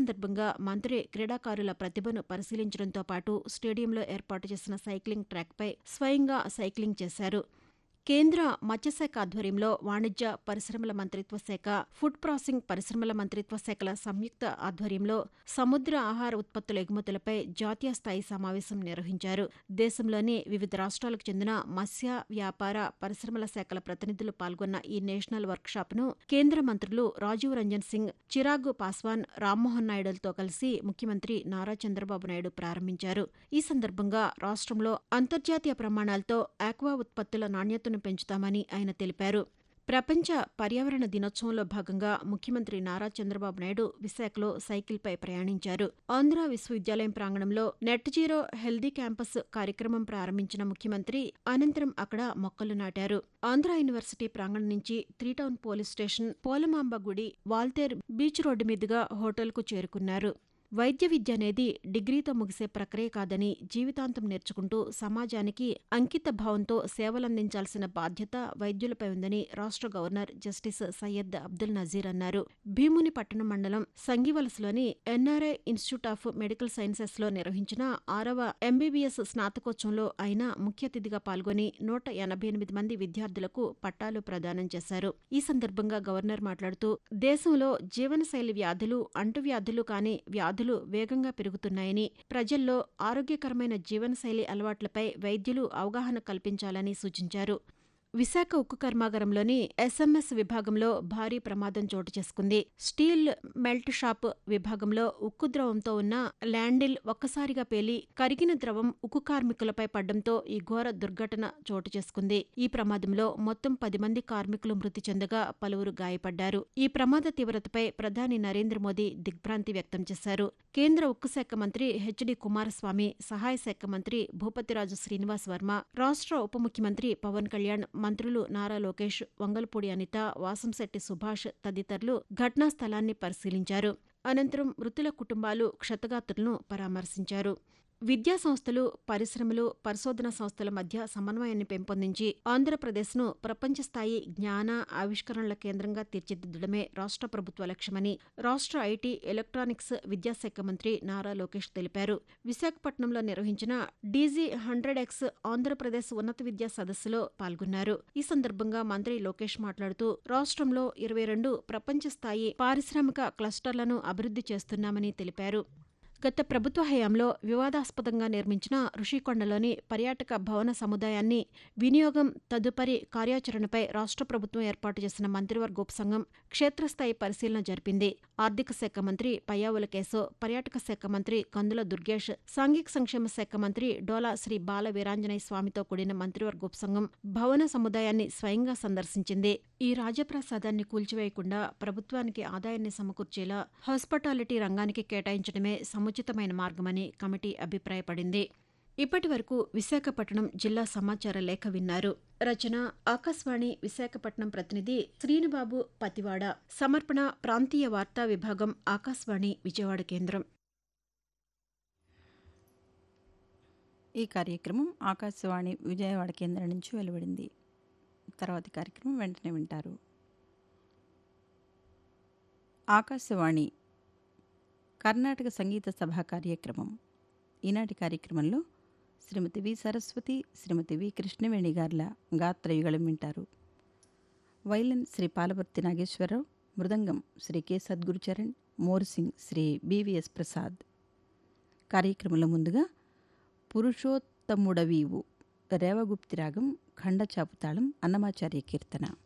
సందర్భంగా మంత్రి క్రీడాకారుల ప్రతిభను పరిశీలించడంతో పాటు స్టేడియంలో ఏర్పాటు చేసిన సైక్లింగ్ ట్రాక్పై స్వయంగా సైక్లింగ్ చేశారు కేంద్ర మత్స్యశాఖ ఆధ్వర్యంలో వాణిజ్య పరిశ్రమల మంత్రిత్వ శాఖ ఫుడ్ ప్రాసెసింగ్ పరిశ్రమల మంత్రిత్వ శాఖల సంయుక్త ఆధ్వర్యంలో సముద్ర ఆహార ఉత్పత్తుల ఎగుమతులపై జాతీయ స్థాయి సమావేశం నిర్వహించారు దేశంలోని వివిధ రాష్ట్రాలకు చెందిన మత్స్య వ్యాపార పరిశ్రమల శాఖల ప్రతినిధులు పాల్గొన్న ఈ నేషనల్ వర్క్షాప్ను కేంద్ర మంత్రులు రాజీవ్ రంజన్ సింగ్ చిరాగ్ పాస్వాన్ రామ్మోహన్ నాయుడులతో కలిసి ముఖ్యమంత్రి నారా చంద్రబాబు నాయుడు ప్రారంభించారు ఈ సందర్భంగా రాష్ట్రంలో అంతర్జాతీయ ప్రమాణాలతో ఆక్వా ఉత్పత్తుల నాణ్యతను పెంచుతామని ఆయన తెలిపారు ప్రపంచ పర్యావరణ దినోత్సవంలో భాగంగా ముఖ్యమంత్రి నారా చంద్రబాబు నాయుడు విశాఖలో సైకిల్పై ప్రయాణించారు ఆంధ్ర విశ్వవిద్యాలయం ప్రాంగణంలో నెట్ జీరో హెల్దీ క్యాంపస్ కార్యక్రమం ప్రారంభించిన ముఖ్యమంత్రి అనంతరం అక్కడ మొక్కలు నాటారు ఆంధ్ర యూనివర్సిటీ ప్రాంగణం నుంచి త్రీటౌన్ పోలీస్ స్టేషన్ పోలమాంబ గుడి వాల్తేర్ బీచ్ రోడ్డు మీదుగా హోటల్కు చేరుకున్నారు వైద్య విద్య అనేది డిగ్రీతో ముగిసే ప్రక్రియ కాదని జీవితాంతం నేర్చుకుంటూ సమాజానికి అంకిత భావంతో సేవలందించాల్సిన బాధ్యత వైద్యులపై ఉందని రాష్ట్ర గవర్నర్ జస్టిస్ సయ్యద్ అబ్దుల్ నజీర్ అన్నారు భీముని పట్టణం మండలం సంగివలసలోని NRI institute of medical sciences లో నిర్వహించిన ఆరవ ఎంబీబీఎస్ స్నాతకోత్సవంలో ఆయన ముఖ్య అతిథిగా పాల్గొని నూట ఎనభై ఎనిమిది మంది విద్యార్థులకు పట్టాలు ప్రదానం చేశారు ఈ సందర్భంగా గవర్నర్ మాట్లాడుతూ దేశంలో జీవనశైలి వ్యాధులు అంటువ్యాధులు కాని వ్యాధులు వేగంగా పెరుగుతున్నాయని ప్రజల్లో ఆరోగ్యకరమైన జీవనశైలి అలవాట్లపై వైద్యులు అవగాహన కల్పించాలని సూచించారు విశాఖ ఉక్కు కర్మాగారంలోని ఎస్ఎంఎస్ విభాగంలో భారీ ప్రమాదం చోటు చేసుకుంది స్టీల్ మెల్ట్ షాప్ విభాగంలో ఉక్కు ద్రవంతో ఉన్న ల్యాండిల్ ఒక్కసారిగా పేలి కరిగిన ద్రవం ఉక్కు కార్మికులపై పడ్డంతో ఈ ఘోర దుర్ఘటన చోటు చేసుకుంది ఈ ప్రమాదంలో మొత్తం పది మంది కార్మికులు మృతి చెందగా పలువురు గాయపడ్డారు ఈ ప్రమాద తీవ్రతపై ప్రధాని నరేంద్ర మోదీ దిగ్భ్రాంతి వ్యక్తం చేశారు కేంద్ర ఉక్కు శాఖ మంత్రి హెచ్డి కుమారస్వామి సహాయ శాఖ మంత్రి భూపతిరాజు శ్రీనివాస్ వర్మ రాష్ట్ర ఉప ముఖ్యమంత్రి పవన్ కళ్యాణ్ మంత్రులు నారా లోకేష్ వంగల్పూడి అనిత వాసంశెట్టి సుభాష్ తదితరులు ఘటనా స్థలాన్ని పరిశీలించారు అనంతరం మృతుల కుటుంబాలు క్షతగాత్రులను పరామర్శించారు విద్యా సంస్థలు పరిశ్రమలు పరిశోధన సంస్థల మధ్య సమన్వయాన్ని పెంపొందించి ఆంధ్రప్రదేశ్ను ప్రపంచ స్థాయి జ్ఞాన ఆవిష్కరణల కేంద్రంగా తీర్చిదిద్దడమే రాష్ట్ర ప్రభుత్వ లక్ష్యమని రాష్ట్ర ఐటీ ఎలక్ట్రానిక్స్ విద్యాశాఖ మంత్రి నారా లోకేష్ తెలిపారు విశాఖపట్నంలో నిర్వహించిన డీజీ హండ్రెడ్ ఎక్స్ ఆంధ్రప్రదేశ్ ఉన్నత విద్యా సదస్సులో పాల్గొన్నారు ఈ సందర్భంగా మంత్రి లోకేష్ మాట్లాడుతూ రాష్ట్రంలో ఇరవై రెండు ప్రపంచ స్థాయి పారిశ్రామిక క్లస్టర్లను అభివృద్ధి చేస్తున్నామని తెలిపారు గత ప్రభుత్వ హయాంలో వివాదాస్పదంగా నిర్మించిన ఋషికొండలోని పర్యాటక భవన సముదాయాన్ని వినియోగం తదుపరి కార్యాచరణపై రాష్ట్ర ప్రభుత్వం ఏర్పాటు చేసిన మంత్రివర్గ ఉపసంఘం క్షేత్రస్థాయి పరిశీలన జరిపింది ఆర్థిక శాఖ మంత్రి పయ్యావుల కేశవ్ పర్యాటక శాఖ మంత్రి కందుల దుర్గేష్ సాంఘిక సంక్షేమ శాఖ మంత్రి డోలా శ్రీ బాల వీరాంజనేయ స్వామితో కూడిన మంత్రివర్గ ఉపసంఘం భవన సముదాయాన్ని స్వయంగా సందర్శించింది ఈ రాజప్రసాదాన్ని కూల్చివేయకుండా ప్రభుత్వానికి ఆదాయాన్ని సమకూర్చేలా హాస్పిటాలిటీ రంగానికి కేటాయించడమే సముచితమైన మార్గమని కమిటీ అభిప్రాయపడింది ఇప్పటి వరకు విశాఖపట్నం జిల్లా సమాచార లేఖ విన్నారు రచన ఆకాశవాణి విశాఖపట్నం ప్రతినిధి శ్రీనుబాబు పతివాడ సమర్పణ ప్రాంతీయ వార్తా విభాగం ఆకాశవాణి విజయవాడ కేంద్రం ఈ కార్యక్రమం ఆకాశవాణి విజయవాడ కేంద్రం నుంచి వెలువడింది తర్వాతి కార్యక్రమం వెంటనే వింటారు ఆకాశవాణి కర్ణాటక సంగీత సభ కార్యక్రమం ఈనాటి కార్యక్రమంలో శ్రీమతి వి సరస్వతి శ్రీమతి వి కృష్ణవేణి గార్ల గాత్రయుగళం వింటారు violin Sri Palavarthi Nageswararao mridangam Sri K Sadgurucharan morsing Sri BVS Prasad కార్యక్రమంలో ముందుగా పురుషోత్తముడవీవు రేవగుప్తి రాగం ఖండచాపుతాళం అన్నమాచార్య కీర్తన